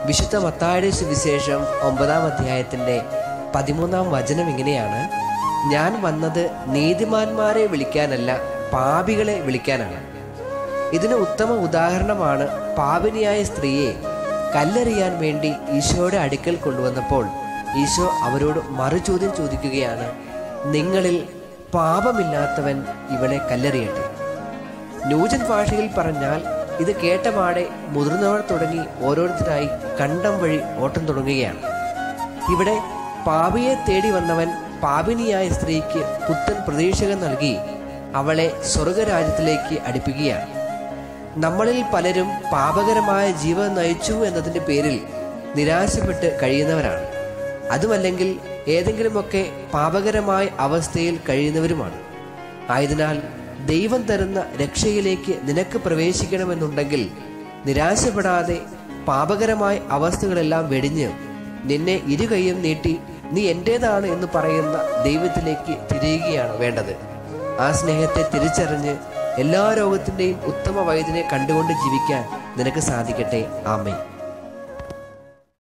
വിശുദ്ധ മത്തായുടെ സുവിശേഷം ഒമ്പതാം അധ്യായത്തിന്റെ പതിമൂന്നാം വചനം ഇങ്ങനെയാണ് ഞാൻ വന്നത് നീതിമാന്മാരെ വിളിക്കാനല്ല പാപികളെ വിളിക്കാനാണ് ഇതിന് ഉത്തമ ഉദാഹരണമാണ് പാപിനിയായ സ്ത്രീയെ കല്ലെറിയാൻ വേണ്ടി ഈശോയുടെ അടുക്കൽ കൊണ്ടുവന്നപ്പോൾ ഈശോ അവരോട് മറുചോദ്യം ചോദിക്കുകയാണ് നിങ്ങളിൽ പാപമില്ലാത്തവൻ ഇവളെ കല്ലെറിയട്ടെ ന്യൂജൻ ഭാഷയിൽ പറഞ്ഞാൽ ഇത് കേട്ടപാടെ മുതിർന്നവർ തുടങ്ങി ഓരോരുത്തരായി കണ്ടം വഴി ഓട്ടം തുടങ്ങുകയാണ് ഇവിടെ പാപിയെ തേടി വന്നവൻ പാപിനിയായ സ്ത്രീക്ക് പുത്തൻ പ്രതീക്ഷകൾ നൽകി അവളെ സ്വർഗരാജ്യത്തിലേക്ക് അടുപ്പിക്കുകയാണ് നമ്മളിൽ പലരും പാപകരമായ ജീവിതം നയിച്ചു എന്നതിൻ്റെ പേരിൽ നിരാശപ്പെട്ട് കഴിയുന്നവരാണ് അതുമല്ലെങ്കിൽ ഏതെങ്കിലുമൊക്കെ പാപകരമായ അവസ്ഥയിൽ കഴിയുന്നവരുമാണ് ആയതിനാൽ ദൈവം തരുന്ന രക്ഷയിലേക്ക് നിനക്ക് പ്രവേശിക്കണമെന്നുണ്ടെങ്കിൽ നിരാശപ്പെടാതെ പാപകരമായ അവസ്ഥകളെല്ലാം വെടിഞ്ഞ് നിന്നെ ഇരുകൈയും നീട്ടി നീ എൻ്റേതാണ് എന്ന് പറയുന്ന ദൈവത്തിലേക്ക് തിരിയുകയാണ് വേണ്ടത് ആ സ്നേഹത്തെ തിരിച്ചറിഞ്ഞ് എല്ലാ രോഗത്തിൻ്റെയും ഉത്തമ വൈദ്യനെ കണ്ടുകൊണ്ട് ജീവിക്കാൻ നിനക്ക് സാധിക്കട്ടെ ആമേ